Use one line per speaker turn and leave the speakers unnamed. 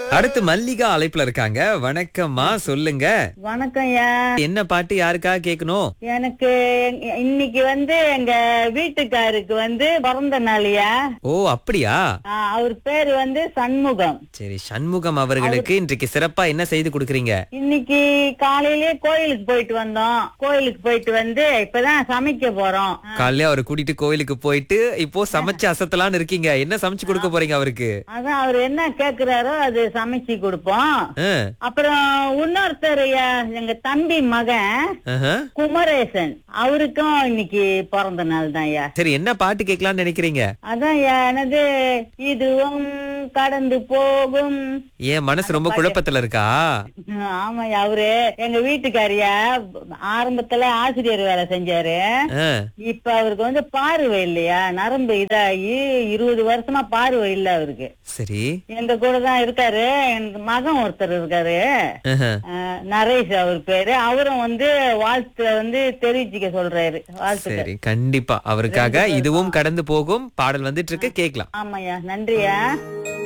அடுத்து மல்லிகா அழைப்புல இருக்காங்க வணக்கம்மா சொல்லுங்க
வணக்கம் ஐயா
என்ன பாட்டு யாருக்காக கேட்கணும்
எனக்கு எங்க- இன்னைக்கு வந்து எங்க வீட்டுக்காருக்கு வந்து பிறந்த நாளையா
ஓ அப்படியா
அவர் பேரு வந்து சண்முகம்
சரி சண்முகம் அவர்களுக்கு இன்றைக்கு சிறப்பா என்ன செய்து கொடுக்கறீங்க
இன்னைக்கு காலையிலே கோயிலுக்கு போயிட்டு வந்தோம் கோயிலுக்கு போயிட்டு வந்து இப்பதான் சமைக்க போறோம்
காலையில அவரை கூட்டிட்டு கோயிலுக்கு போயிட்டு இப்போ சமைச்சு அசத்தலான்னு இருக்கீங்க என்ன சமைச்சு கொடுக்க போறீங்க அவருக்கு
அதான் அவர் என்ன கேக்குறாரோ அது சமைச்சு கொடுப்போம்
ஆ,
அப்புறம் இன்னொருத்தர் ஐயா, எங்க தம்பி மகன்
ஆஹா.
குமரேசன் அவருக்கும் இன்னைக்கு பிறந்த நாள் தான் ஐயா
சரி என்ன பாட்டு கேட்கலாம்னு நினைக்கிறீங்க
அதான் ஐயா, எனது இதுவும் கடந்து போகும்
ஏன் மனசு ரொம்ப குழப்பத்துல இருக்கா
ஆமாய்யா அவரு எங்க வீட்டுக்காரியா ஆரம்பத்துல ஆசிரியர் வேலை செஞ்சாரு
ஆ,
இப்ப அவருக்கு வந்து பார்வை இல்லையா நரம்பு இதாகி இருபது வருஷமா பார்வை இல்ல அவருக்கு
சரி
எங்க கூட தான் இருக்காரு எனக்கு மகன் ஒருத்தர் இருக்காரு
ஆஹா.
அஹ், நரேஷ் அவர் பேரு அவரும் வந்து வாழ்த்து வந்து தெரிவிச்சுக்க சொல்றாரு வாழ்த்துக்கள்
சரி கண்டிப்பா அவருக்காக இதுவும் கடந்து போகும் பாடல் வந்துட்டு இருக்கு கேட்கலாம்
ஆமாய்யா நன்றியா